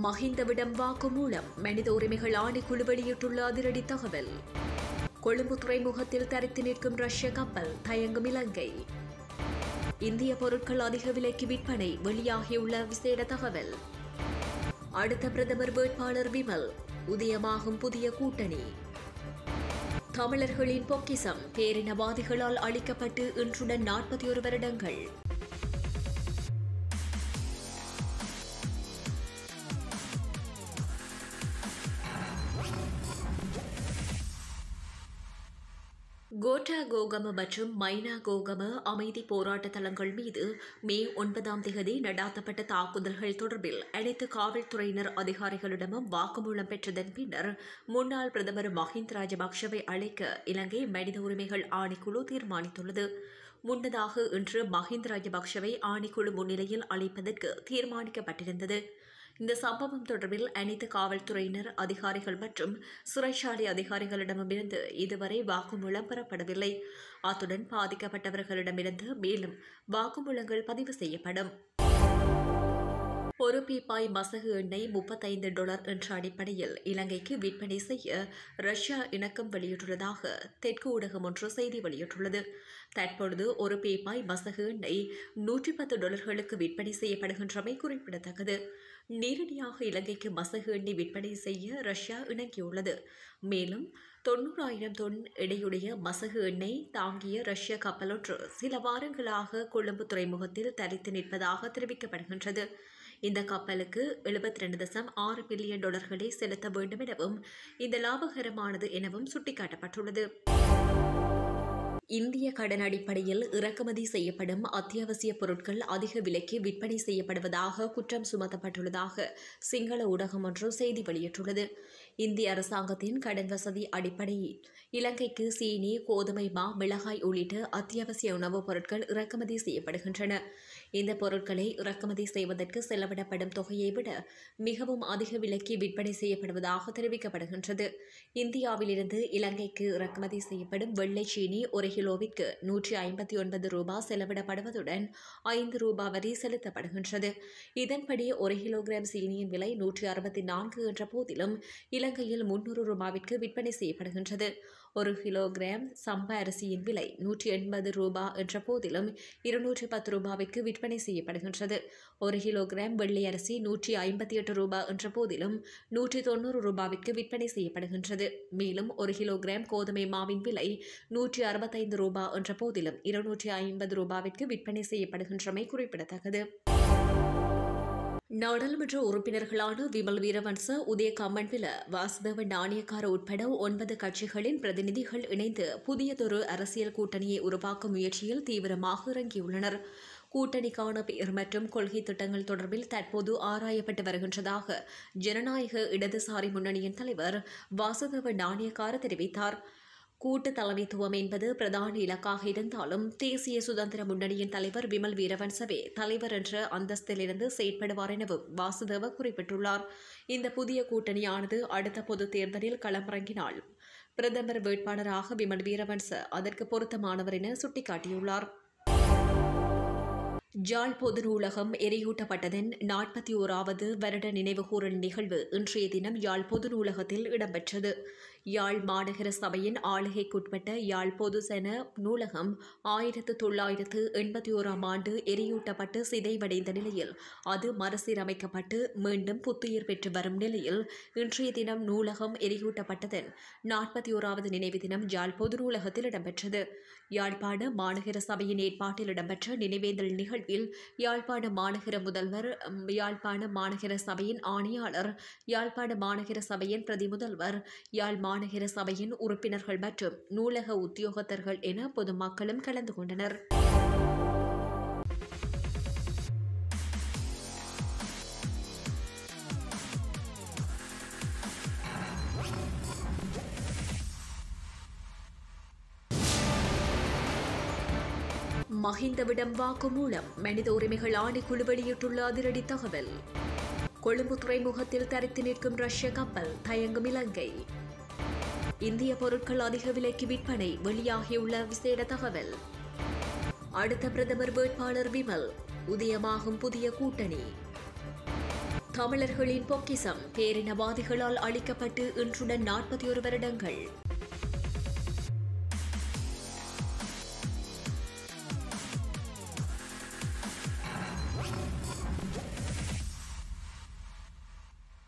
மஹிந்தவிடம் வாக்குமூலம் மனித உரிமைகள் ஆணைக்குழு வெளியிட்டுள்ள அதிரடி தகவல் கொழும்பு துறைமுகத்தில் தரித்து நிற்கும் ரஷ்ய கப்பல் தயங்கும் இலங்கை இந்திய பொருட்கள் அதிக விலைக்கு விற்பனை வெளியாகியுள்ள விசேட தகவல் அடுத்த பிரதமர் வேட்பாளர் விமல் உதயமாகும் புதிய கூட்டணி தமிழர்களின் பொக்கிசம் பேரினவாதிகளால் அளிக்கப்பட்டு இன்றுடன் நாற்பத்தி ஒரு வருடங்கள் கோட்டா கோகம மற்றும் மைனா கோகம அமைதி போராட்ட தளங்கள் மீது மே ஒன்பதாம் தேதி நடாத்தப்பட்ட தாக்குதல்கள் தொடர்பில் அனைத்து காவல்துறையினர் அதிகாரிகளிடமும் வாக்குமூலம் பெற்றதன் பின்னர் முன்னாள் பிரதமர் மஹிந்த ராஜபக்ஷவை அழைக்க இலங்கை மனித உரிமைகள் ஆணைக்குழு தீர்மானித்துள்ளது முன்னதாக இன்று மஹிந்த ராஜபக்ஷவை ஆணைக்குழு முன்னிலையில் அழைப்பதற்கு தீர்மானிக்கப்பட்டிருந்தது இந்த சம்பவம் தொடர்பில் அனைத்து காவல்துறையினர் அதிகாரிகள் மற்றும் சிறைச்சாலை அதிகாரிகளிடமிருந்து இதுவரை வாக்குமூலம் பெறப்படவில்லை அத்துடன் பாதிக்கப்பட்டவர்களிடமிருந்து மேலும் வாக்குமூலங்கள் பதிவு செய்யப்படும் ஒரு பீப்பாய் மசகு எண்ணெய் முப்பத்தைந்து டாலர் என்ற அடிப்படையில் இலங்கைக்கு விற்பனை செய்ய ரஷ்யா இணக்கம் வெளியிட்டுள்ளதாக தெற்கு ஊடகம் ஒன்று செய்தி வெளியிட்டுள்ளது தற்பொழுது ஒரு பீப்பாய் மசகு எண்ணெய் நூற்றி பத்து டாலர்களுக்கு விற்பனை செய்யப்படுகின்றமை குறிப்பிடத்தக்கது நேரடியாக இலங்கைக்கு மசகு எண்ணெய் விற்பனை செய்ய ரஷ்யா இணங்கியுள்ளது மேலும் தொண்ணூறாயிரம் தொன் எடையுடைய மசகு எண்ணெய் தாங்கிய ரஷ்ய கப்பலொன்று சில வாரங்களாக கொழும்பு துறைமுகத்தில் தரித்து நிற்பதாக தெரிவிக்கப்படுகின்றது இந்த கப்பலுக்கு எழுபத்தி ரெண்டு தசம் ஆறு பில்லியன் டாலர்களை செலுத்த வேண்டும் எனவும் இந்த லாபகரமானது எனவும் சுட்டிக்காட்டப்பட்டுள்ளது இந்திய கடன் அடிப்படையில் இறக்குமதி செய்யப்படும் அத்தியாவசிய பொருட்கள் அதிக விலைக்கு விற்பனை செய்யப்படுவதாக குற்றம் சுமத்தப்பட்டுள்ளதாக சிங்கள ஊடகம் ஒன்று செய்தி வெளியிட்டுள்ளது இந்திய அரசாங்கத்தின் கடன் வசதி அடிப்படையில் இலங்கைக்கு சீனி கோதுமை மா மிளகாய் உள்ளிட்ட அத்தியாவசிய உணவுப் பொருட்கள் இறக்குமதி செய்யப்படுகின்றன இந்த பொருட்களை இறக்குமதி செய்வதற்கு செலவிடப்படும் தொகையை விட மிகவும் அதிக விலைக்கு விற்பனை செய்யப்படுவதாக தெரிவிக்கப்படுகின்றது இந்தியாவிலிருந்து இலங்கைக்கு இறக்குமதி செய்யப்படும் வெள்ளை சீனி ஒரு கிலோவிற்கு நூற்றி ஐம்பத்தி ஒன்பது ரூபாய் செலவிடப்படுவதுடன் ஐந்து ரூபாய் வரி செலுத்தப்படுகின்றது இதன்படி ஒரு கிலோகிராம் சீனியின் விலை நூற்றி அறுபத்தி நான்கு என்ற போதிலும் இலங்கையில் முன்னூறு ரூபாவிற்கு விற்பனை செய்யப்படுகின்றது ஒரு கிலோகிராம் சம்பா அரிசியின் விலை நூற்றி எண்பது ரூபாய் என்ற போதிலும் இருநூற்றி பத்து ரூபாவிற்கு விற்பனை செய்யப்படுகின்றது ஒரு கிலோகிராம் வெள்ளை அரிசி நூற்றி ஐம்பத்தி எட்டு ரூபாய் என்ற போதிலும் நூற்றி தொண்ணூறு ரூபாவிற்கு விற்பனை செய்யப்படுகின்றது மேலும் ஒரு கிலோகிராம் கோதுமை மாவின் விலை நூற்றி அறுபத்தைந்து ரூபாய் என்ற போதிலும் இருநூற்றி ஐம்பது ரூபாவிற்கு விற்பனை செய்யப்படுகின்றமை குறிப்பிடத்தக்கது நாடாளுமன்ற உறுப்பினர்களான விமல் வீரவன்ச உதய கம்மன்பில வாசுதேவ நாணயக்கார உட்பட ஒன்பது கட்சிகளின் பிரதிநிதிகள் இணைந்து புதியதொரு அரசியல் கூட்டணியை உருவாக்கும் முயற்சியில் தீவிரமாக இறங்கியுள்ளனர் கூட்டணிக்கான பெயர் மற்றும் கொள்கை திட்டங்கள் தொடர்பில் தற்போது ஆராயப்பட்டு வருகின்றதாக ஜனநாயக இடதுசாரி முன்னணியின் தலைவர் வாசுதேவ நாணயக்கார தெரிவித்தார் கூட்டு தலைமைத்துவம் என்பது பிரதான இலக்காக இருந்தாலும் தேசிய சுதந்திர முன்னணியின் தலைவர் விமல் வீரவன்சவே தலைவர் என்ற அந்தஸ்திலிருந்து செயற்படுவார் எனவும் வாசுதேவ குறிப்பிட்டுள்ளார் இந்த புதிய கூட்டணியானது அடுத்த பொது தேர்தலில் களமிறங்கினால் பிரதமர் வேட்பாளராக விமல் வீரவன்ச அதற்கு பொருத்தமானவர் என சுட்டிக்காட்டியுள்ளார் ஜாழ் பொது நூலகம் எரியூட்டப்பட்டதன் நாற்பத்தி ஓராவது வருட நினைவுகூரல் நிகழ்வு இன்றைய தினம் யாழ் பொது நூலகத்தில் இடம்பெற்றது யாழ் மாநகர சபையின் ஆளுகைக்குட்பட்ட யாழ் பொதுசென நூலகம் ஆயிரத்து தொள்ளாயிரத்து எண்பத்தி ஓராம் ஆண்டு எரியூட்டப்பட்டு சிதைவடைந்த நிலையில் அது மறுசீரமைக்கப்பட்டு மீண்டும் புத்துயிர் பெற்று வரும் நிலையில் இன்றைய தினம் நூலகம் எரியூட்டப்பட்டதன் நாற்பத்தி ஓராவது நினைவு தினம் யாழ் பொது நூலகத்தில் இடம்பெற்றது யாழ்ப்பாண மாநகர சபையின் ஏற்பாட்டில் இடம்பெற்ற நினைவேந்தல் நிகழ்வில் யாழ்ப்பாண மாநகர முதல்வர் யாழ்ப்பாண மாநகர சபையின் ஆணையாளர் யாழ்ப்பாண மாநகர சபையின் பிரதி முதல்வர் யாழ் மாநகர சபையின் உறுப்பினர்கள் மற்றும் நூலக உத்தியோகத்தர்கள் என பொதுமக்களும் கலந்து கொண்டனர் மஹிந்தவிடம் வாக்குமூலம் மனித உரிமைகள் ஆணைக்குழு வெளியிட்டுள்ள அதிரடி தகவல் கொழும்பு துறைமுகத்தில் தரித்து நிற்கும் ரஷ்ய கப்பல் தயங்கும் இலங்கை இந்திய பொருட்கள் அதிக விலைக்கு விற்பனை வெளியாகியுள்ள விசேட தகவல் அடுத்த பிரதமர் வேட்பாளர் விமல் உதயமாகும் புதிய கூட்டணி தமிழர்களின் பொக்கிசம் பேரினவாதிகளால் அளிக்கப்பட்டு இன்றுடன் நாற்பத்தி ஒரு வருடங்கள்